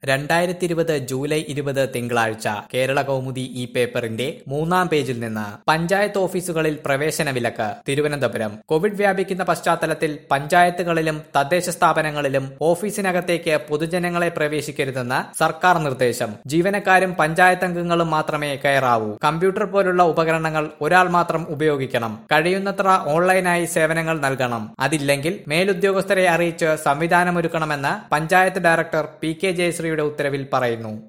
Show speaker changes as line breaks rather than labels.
രണ്ടായിരത്തി ഇരുപത് ജൂലൈ ഇരുപത് തിങ്കളാഴ്ച കേരള കൗമുദി ഈ പേപ്പറിന്റെ മൂന്നാം പേജിൽ നിന്ന് പഞ്ചായത്ത് ഓഫീസുകളിൽ പ്രവേശന വിലക്ക് തിരുവനന്തപുരം കോവിഡ് വ്യാപിക്കുന്ന പശ്ചാത്തലത്തിൽ പഞ്ചായത്തുകളിലും തദ്ദേശ സ്ഥാപനങ്ങളിലും ഓഫീസിനകത്തേക്ക് പൊതുജനങ്ങളെ പ്രവേശിക്കരുതെന്ന് സർക്കാർ നിർദ്ദേശം ജീവനക്കാരും പഞ്ചായത്ത് അംഗങ്ങളും മാത്രമേ കയറാവൂ കമ്പ്യൂട്ടർ പോലുള്ള ഉപകരണങ്ങൾ ഒരാൾ മാത്രം ഉപയോഗിക്കണം കഴിയുന്നത്ര ഓൺലൈനായി സേവനങ്ങൾ നൽകണം അതില്ലെങ്കിൽ മേലുദ്യോഗസ്ഥരെ അറിയിച്ച് സംവിധാനമൊരുക്കണമെന്ന് പഞ്ചായത്ത് ഡയറക്ടർ പി കെ ജയശ്രീയുടെ ഉത്തരവിൽ പറയുന്നു